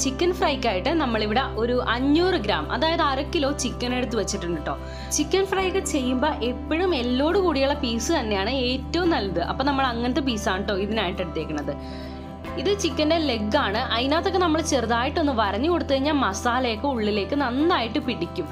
chicken ഫ്രൈക്കായിട്ട് നമ്മളിവിടെ ഒരു അഞ്ഞൂറ് ഗ്രാം അതായത് അര കിലോ ചിക്കൻ എടുത്ത് വെച്ചിട്ടുണ്ട് കേട്ടോ ചിക്കൻ ഫ്രൈ ഒക്കെ ചെയ്യുമ്പോൾ എപ്പോഴും എല്ലോട് കൂടിയുള്ള പീസ് തന്നെയാണ് ഏറ്റവും നല്ലത് അപ്പം നമ്മൾ അങ്ങനത്തെ പീസാണ് കേട്ടോ ഇതിനായിട്ട് എടുത്തേക്കുന്നത് ഇത് ചിക്കൻ്റെ ലെഗാണ് അതിനകത്തൊക്കെ നമ്മൾ ചെറുതായിട്ടൊന്ന് വരഞ്ഞു കൊടുത്തു കഴിഞ്ഞാൽ മസാലയൊക്കെ ഉള്ളിലേക്ക് നന്നായിട്ട് പിടിക്കും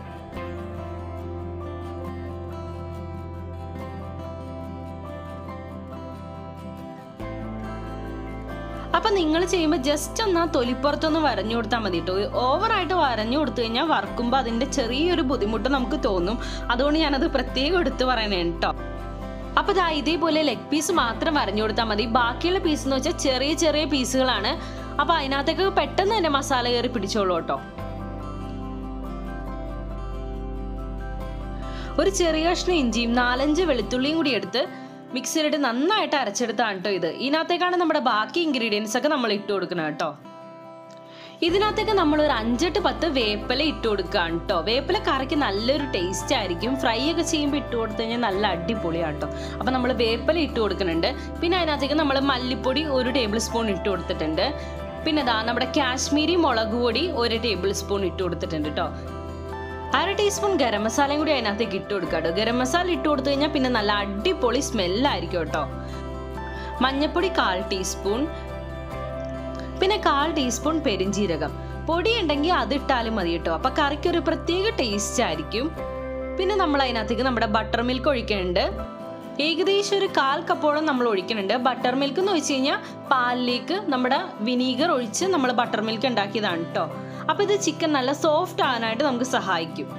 അപ്പം നിങ്ങൾ ചെയ്യുമ്പോൾ ജസ്റ്റ് ഒന്ന് ആ തൊലിപ്പുറത്തൊന്ന് വരഞ്ഞു കൊടുത്താൽ മതി കേട്ടോ ഓവറായിട്ട് വരഞ്ഞു കൊടുത്തു കഴിഞ്ഞാൽ വറക്കുമ്പോൾ അതിൻ്റെ ചെറിയൊരു ബുദ്ധിമുട്ട് നമുക്ക് തോന്നും അതുകൊണ്ട് ഞാനത് പ്രത്യേകം എടുത്ത് പറയണേ കേട്ടോ അപ്പോൾ ഇതാ ഇതേപോലെ ലെഗ് പീസ് മാത്രം വരഞ്ഞു കൊടുത്താൽ മതി ബാക്കിയുള്ള പീസ് എന്ന് വെച്ചാൽ ചെറിയ ചെറിയ പീസുകളാണ് അപ്പോൾ അതിനകത്തേക്ക് പെട്ടെന്ന് തന്നെ മസാല കയറി പിടിച്ചോളൂ കേട്ടോ ഒരു ചെറിയ കഷ്ണം ഇഞ്ചിയും നാലഞ്ച് വെളുത്തുള്ളിയും കൂടി എടുത്ത് മിക്സിയിലിട്ട് നന്നായിട്ട് അരച്ചെടുത്താണ് കേട്ടോ ഇത് ഇതിനകത്തേക്കാണ് നമ്മുടെ ബാക്കി ഇൻഗ്രീഡിയൻസ് ഒക്കെ നമ്മൾ ഇട്ട് കൊടുക്കുന്നത് കേട്ടോ ഇതിനകത്തേക്ക് നമ്മൾ ഒരു അഞ്ചെട്ട് പത്ത് വേപ്പില ഇട്ട് കൊടുക്കുകയാണ് കേട്ടോ വേപ്പില കറിക്ക് നല്ലൊരു ടേസ്റ്റ് ആയിരിക്കും ഫ്രൈ ഒക്കെ ചെയ്യുമ്പോൾ ഇട്ട് കൊടുത്തു കഴിഞ്ഞാൽ നല്ല അടിപൊളിയാണ് കേട്ടോ അപ്പം നമ്മൾ വേപ്പില ഇട്ട് കൊടുക്കുന്നുണ്ട് പിന്നെ അതിനകത്തേക്ക് നമ്മൾ മല്ലിപ്പൊടി ഒരു ടേബിൾ സ്പൂൺ ഇട്ട് കൊടുത്തിട്ടുണ്ട് പിന്നെ ഇതാ നമ്മുടെ കാശ്മീരി മുളക് പൊടി ഒരു ടേബിൾ സ്പൂൺ ഇട്ട് കൊടുത്തിട്ടുണ്ട് കേട്ടോ അര ടീസ്പൂൺ ഗരം മസാലയും കൂടി അതിനകത്തേക്ക് ഇട്ട് കൊടുക്കുക കേട്ടോ ഗരം മസാല ഇട്ട് കൊടുത്തു കഴിഞ്ഞാൽ പിന്നെ നല്ല അടിപൊളി സ്മെല്ലായിരിക്കും കേട്ടോ മഞ്ഞപ്പൊടി കാൽ ടീസ്പൂൺ പിന്നെ കാൽ ടീസ്പൂൺ പെരിഞ്ജീരകം പൊടി ഉണ്ടെങ്കിൽ അത് ഇട്ടാലും മതി കേട്ടോ അപ്പൊ കറിക്ക് ഒരു പ്രത്യേക ടേസ്റ്റ് ആയിരിക്കും പിന്നെ നമ്മൾ അതിനകത്തേക്ക് നമ്മുടെ ബട്ടർ മിൽക്ക് ഒഴിക്കുന്നുണ്ട് ഏകദേശം ഒരു കാൽ കപ്പോളം നമ്മൾ ഒഴിക്കുന്നുണ്ട് ബട്ടർ മിൽക്ക് എന്ന് വെച്ച് കഴിഞ്ഞാൽ പാലിലേക്ക് നമ്മുടെ വിനീഗർ ഒഴിച്ച് നമ്മൾ ബട്ടർ മിൽക്ക് ഉണ്ടാക്കിയതാണ് കേട്ടോ അപ്പൊ ഇത് ചിക്കൻ നല്ല സോഫ്റ്റ് ആകാനായിട്ട് നമുക്ക് സഹായിക്കും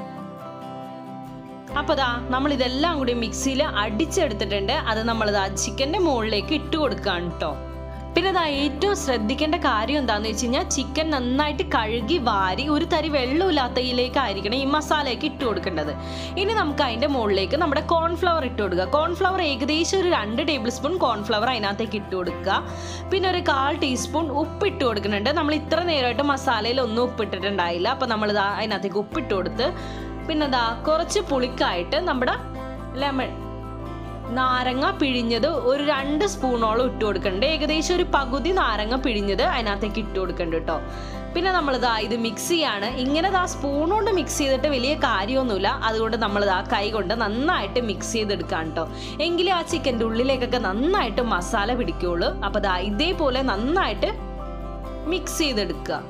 അപ്പൊ ദാ നമ്മൾ ഇതെല്ലാം കൂടി മിക്സിയിൽ അടിച്ചെടുത്തിട്ടുണ്ട് അത് നമ്മൾ ദാ ചിക്കന്റെ മുകളിലേക്ക് ഇട്ട് കൊടുക്കുകയാണ് കേട്ടോ പിന്നെ ദാ ഏറ്റവും ശ്രദ്ധിക്കേണ്ട കാര്യം എന്താന്ന് വെച്ച് കഴിഞ്ഞാൽ ചിക്കൻ നന്നായിട്ട് കഴുകി വാരി ഒരു തരി വെള്ളമില്ലാത്തയിലേക്കായിരിക്കണം ഈ മസാലയൊക്കെ ഇട്ട് കൊടുക്കേണ്ടത് ഇനി നമുക്ക് അതിന്റെ മുകളിലേക്ക് നമ്മുടെ കോൺഫ്ലവർ ഇട്ട് കൊടുക്കുക കോൺഫ്ലവർ ഏകദേശം ഒരു രണ്ട് ടേബിൾ സ്പൂൺ കോൺഫ്ലവർ അതിനകത്തേക്ക് ഇട്ട് കൊടുക്കുക പിന്നെ ഒരു കാൽ ടീസ്പൂൺ ഉപ്പ് ഇട്ട് കൊടുക്കുന്നുണ്ട് നമ്മൾ ഇത്ര നേരമായിട്ട് മസാലയിൽ ഒന്നും ഉപ്പിട്ടിട്ടുണ്ടായില്ല അപ്പൊ നമ്മൾ ഇതാ അതിനകത്തേക്ക് ഉപ്പിട്ട് കൊടുത്ത് പിന്നെ ഇതാ കുറച്ച് പുളിക്കായിട്ട് നമ്മുടെ ലെമൺ നാരങ്ങ പിഴിഞ്ഞത് ഒരു രണ്ട് സ്പൂണോളം ഇട്ട് കൊടുക്കുന്നുണ്ട് ഏകദേശം ഒരു പകുതി നാരങ്ങ പിഴിഞ്ഞത് അതിനകത്തേക്ക് ഇട്ട് കൊടുക്കുന്നുണ്ട് കേട്ടോ പിന്നെ നമ്മളിതാ ഇത് മിക്സ് ചെയ്യാണ് ഇങ്ങനെ ദാ സ്പൂൺ കൊണ്ട് മിക്സ് ചെയ്തിട്ട് വലിയ കാര്യമൊന്നുമില്ല അതുകൊണ്ട് നമ്മളിതാ കൈ കൊണ്ട് നന്നായിട്ട് മിക്സ് ചെയ്തെടുക്കാം കേട്ടോ എങ്കിലേ ആ ചിക്കൻ്റെ ഉള്ളിലേക്കൊക്കെ നന്നായിട്ട് മസാല പിടിക്കുള്ളൂ അപ്പോൾ ദാ ഇതേപോലെ നന്നായിട്ട് മിക്സ് ചെയ്തെടുക്കുക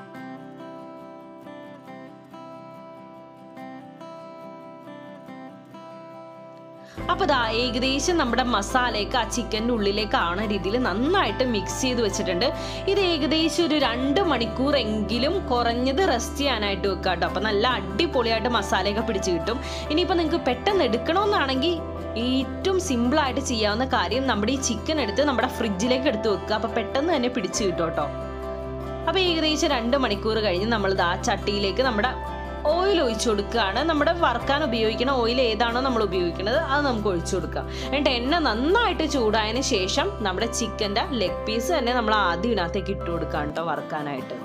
അപ്പൊ ദാ ഏകദേശം നമ്മുടെ മസാലയൊക്കെ ആ ചിക്കൻ്റെ ഉള്ളിലേക്ക് ആവണ രീതിയിൽ നന്നായിട്ട് മിക്സ് ചെയ്ത് വെച്ചിട്ടുണ്ട് ഇത് ഏകദേശം ഒരു രണ്ട് മണിക്കൂർ എങ്കിലും കുറഞ്ഞത് റെസ്റ്റ് ചെയ്യാനായിട്ട് വെക്കുക കേട്ടോ അപ്പൊ നല്ല അടിപൊളിയായിട്ട് മസാലയൊക്കെ പിടിച്ച് കിട്ടും ഇനിയിപ്പോൾ നിങ്ങൾക്ക് പെട്ടെന്ന് എടുക്കണമെന്നാണെങ്കിൽ ഏറ്റവും സിമ്പിളായിട്ട് ചെയ്യാവുന്ന കാര്യം നമ്മുടെ ഈ ചിക്കൻ എടുത്ത് നമ്മുടെ ഫ്രിഡ്ജിലേക്ക് എടുത്ത് വെക്കുക അപ്പൊ പെട്ടെന്ന് തന്നെ പിടിച്ച് കിട്ടും കേട്ടോ അപ്പൊ ഏകദേശം രണ്ട് മണിക്കൂർ കഴിഞ്ഞ് നമ്മൾ ആ ചട്ടിയിലേക്ക് നമ്മുടെ ഓയിൽ ഒഴിച്ചു കൊടുക്കുകയാണ് നമ്മുടെ വറുക്കാൻ ഉപയോഗിക്കുന്ന ഓയിൽ ഏതാണോ നമ്മൾ ഉപയോഗിക്കുന്നത് അത് നമുക്ക് ഒഴിച്ചു കൊടുക്കാം എന്നിട്ട് എണ്ണ നന്നായിട്ട് ചൂടായതിനു ശേഷം നമ്മുടെ ചിക്കൻ്റെ ലെഗ് പീസ് തന്നെ നമ്മൾ ആദ്യം ഇതിനകത്തേക്ക് ഇട്ട് കൊടുക്കാം കേട്ടോ വറുക്കാനായിട്ട്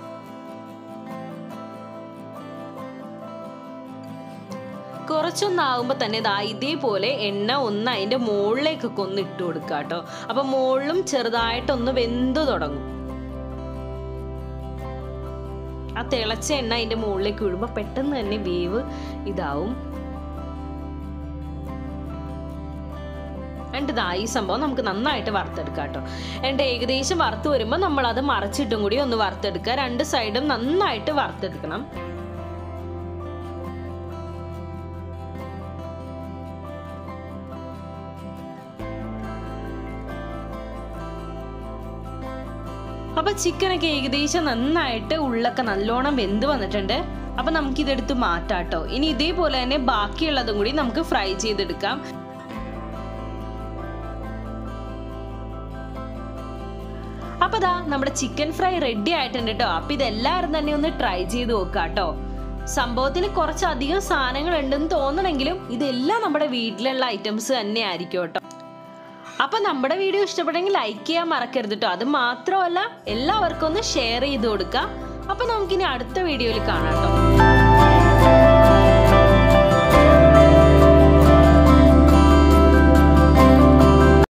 കുറച്ചൊന്നാകുമ്പോൾ തന്നെ ഇതാ ഇതേപോലെ എണ്ണ ഒന്ന് അതിൻ്റെ മുകളിലേക്കൊക്കെ ഒന്ന് ഇട്ട് കൊടുക്കുക കേട്ടോ അപ്പം മുകളിലും ചെറുതായിട്ടൊന്ന് വെന്ത് തുടങ്ങും ആ തിളച്ച എണ്ണ അതിന്റെ മുകളിലേക്ക് വീഴുമ്പോൾ പെട്ടെന്ന് തന്നെ വേവ് ഇതാവും എന്നിട്ട് ഇതാ ഈ സംഭവം നമുക്ക് നന്നായിട്ട് വറുത്തെടുക്കാം കേട്ടോ എന്നിട്ട് ഏകദേശം വറുത്ത് വരുമ്പോൾ നമ്മൾ അത് മറച്ചിട്ടും കൂടി ഒന്ന് വറുത്തെടുക്കുക രണ്ട് സൈഡും നന്നായിട്ട് വറുത്തെടുക്കണം അപ്പൊ ചിക്കനൊക്കെ ഏകദേശം നന്നായിട്ട് ഉള്ളൊക്കെ നല്ലോണം വെന്ത് വന്നിട്ടുണ്ട് അപ്പൊ നമുക്ക് ഇതെടുത്ത് മാറ്റാട്ടോ ഇനി ഇതേപോലെ തന്നെ ബാക്കിയുള്ളതും കൂടി നമുക്ക് ഫ്രൈ ചെയ്തെടുക്കാം അപ്പൊ ദാ നമ്മുടെ ചിക്കൻ ഫ്രൈ റെഡി ആയിട്ടുണ്ട് കേട്ടോ അപ്പൊ ഇതെല്ലാവരും തന്നെ ഒന്ന് ട്രൈ ചെയ്ത് നോക്കുക കേട്ടോ സംഭവത്തിൽ കുറച്ചധികം സാധനങ്ങൾ ഉണ്ടെന്ന് തോന്നണമെങ്കിലും ഇതെല്ലാം നമ്മുടെ വീട്ടിലുള്ള ഐറ്റംസ് തന്നെ ആയിരിക്കും കേട്ടോ അപ്പൊ നമ്മുടെ വീഡിയോ ഇഷ്ടപ്പെട്ടെങ്കിൽ ലൈക്ക് ചെയ്യാൻ മറക്കരുത് കേട്ടോ അത് മാത്രമല്ല എല്ലാവർക്കും ഒന്ന് ഷെയർ ചെയ്ത് കൊടുക്കാം അപ്പൊ നമുക്കിനി അടുത്ത വീഡിയോയിൽ കാണാം കേട്ടോ